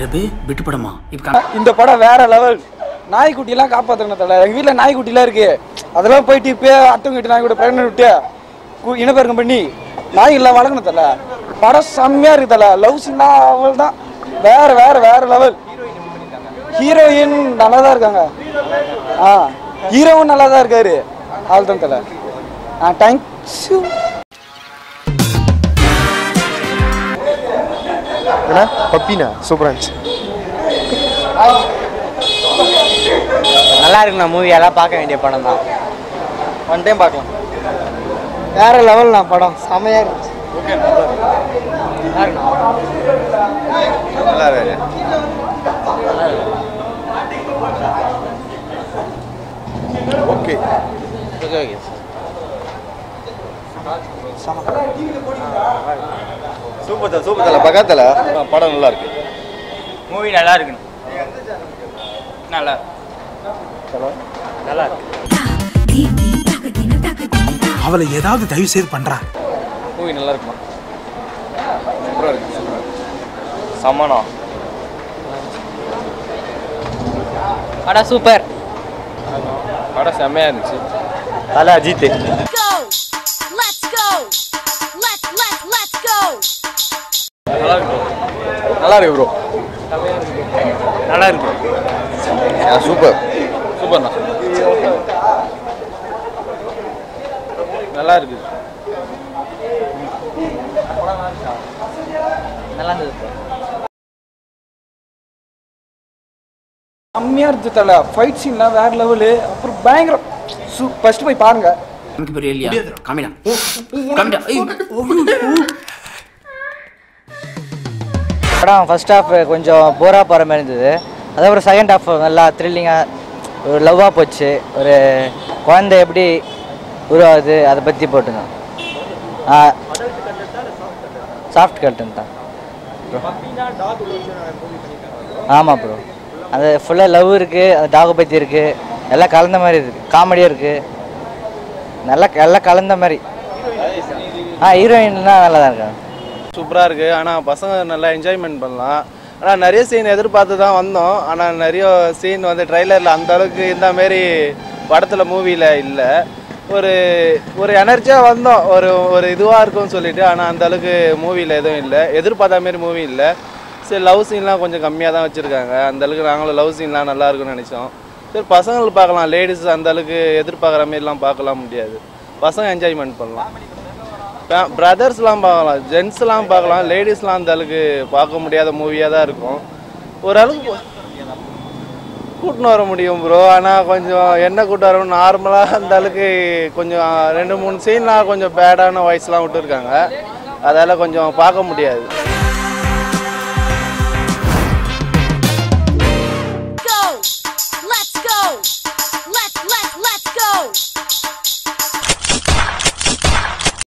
ரபி விட்டு படமா இப்போ இந்த படம் வேற லெவல் நாய்க்குட்டிலாம் காப்பாற்றணும் தலை எங்கள் வீட்டில் நாய்க்குட்டிலாம் இருக்கு அதெல்லாம் போயிட்டு இப்போ அட்டவங்கிட்டு நாய் கூட பிரெக்னென்ட் விட்டு கு- இனப்பெருக்கம் பண்ணி நாய்கள்லாம் வளர்க்கணும் தலை படம் செம்மையாக இருக்கு தலை லவ் சீன்லாம் அவள் தான் வேற வேற வேற லெவல் ஹீரோயின் நல்லா தான் இருக்காங்க ஆ ஹீரோவும் நல்லா தான் இருக்காரு ஆள் தான் தலை ஆ தேங்க்ஸ் என்ன பப்பினா சூப்பராக இருந்துச்சு நல்லா இருக்குண்ணா மூவி எல்லாம் பார்க்க வேண்டிய படம் தான் ஒன் டைம் பார்க்கலாம் வேற லெவல் நான் படம் செம்மையாக இருந்துச்சு நல்லா இருக்கு ஓகே ஓகே ஓகே சூப்பர் தல சூப்பர் தல பக்கத்தில் படம் நல்லா இருக்கு மூவி நல்லா இருக்குண்ணா நல்லா நல்லா இருக்கு அவளை ஏதாவது தயவு செய்து பண்றா மூவி நல்லா இருக்குமா சூப்பராக இருக்கு சமனா படம் சூப்பர் படம் செம்மையாக இருந்துச்சு தலை Ajith go. Let's go. Let's let's let's go. நல்லா இருக்கு நல்லா இருக்கு ப்ரோ நல்லா இருக்கு சூப்பர் சூப்பர்ண்ணா நல்லா இருக்கு நல்லா இருந்தது செம்மையாக இருந்துச்சு தலை ஃபைட் சீன்லாம் வேற லெவலு அப்புறம் பயங்கரம் சூ ஃபஸ்ட்டு போய் பாருங்க நமக்கு பெரிய இல்லையா காமிடா காமிடா ஏய், படம் ஃபர்ஸ்ட் ஹாஃப் கொஞ்சம் போராக போகிற மாதிரி இருந்தது அதுக்கப்புறம் செகண்ட் ஹாஃப் நல்லா த்ரில்லிங்காக ஒரு லவ்வாக போச்சு ஒரு குழந்தை எப்படி உருவாகுது அதை பற்றி போட்டுங்க சாஃப்ட் கட்டன் தான் ஆமாம் ப்ரோ அது ஃபுல்லாக லவ் இருக்குது அது டாகை பற்றி இருக்குது எல்லாம் கலந்த மாதிரி இருக்குது காமெடியாக இருக்குது நல்லா எல்லாம் கலந்த மாதிரி ஆ ஹீரோயின்லாம் நல்லா தான் இருக்காங்க சூப்பராக இருக்குது ஆனால் பசங்க நல்லா என்ஜாய்மெண்ட் பண்ணலாம் ஆனால் நிறைய சீன் எதிர்பார்த்து தான் வந்தோம் ஆனால் நிறைய சீன் வந்து ட்ரைலரில் அந்த அளவுக்கு இந்த மாரி படத்தில் மூவியில் இல்லை ஒரு ஒரு எனர்ஜியாக வந்தோம் ஒரு ஒரு இதுவாக இருக்கும்னு சொல்லிட்டு ஆனால் அந்த அளவுக்கு மூவியில் எதுவும் இல்லை எதிர்பார்த்த மாரி மூவி இல்லை சரி லவ் சீன்லாம் கொஞ்சம் கம்மியாக தான் வச்சுருக்காங்க அந்த அளவுக்கு நாங்களும் லவ் சீன்லாம் நல்லா இருக்கும்னு நினச்சோம் சரி பசங்களுக்கு பார்க்கலாம் லேடிஸ் அந்த அளவுக்கு எதிர்பார்க்குற மாரிலாம் பார்க்கலாம் முடியாது பசங்க என்ஜாய்மெண்ட் பண்ணலாம் பிரதர்ஸ்லாம் பார்க்கலாம் ஜென்ஸ்லாம் பார்க்கலாம் லேடிஸ்லாம் அந்த அளவுக்கு பார்க்க முடியாத மூவியாக தான் இருக்கும் ஓரளவுக்கு கூட்டின்னு வர முடியும் ப்ரோ ஆனால் கொஞ்சம் என்ன கூட்டு வரணும் நார்மலாக அந்த அளவுக்கு கொஞ்சம் ரெண்டு மூணு சீன்லாம் கொஞ்சம் பேடான வாய்ஸ்லாம் விட்டுருக்காங்க அதால் கொஞ்சம் பார்க்க முடியாது Go. Let's go. Let's let's let's go.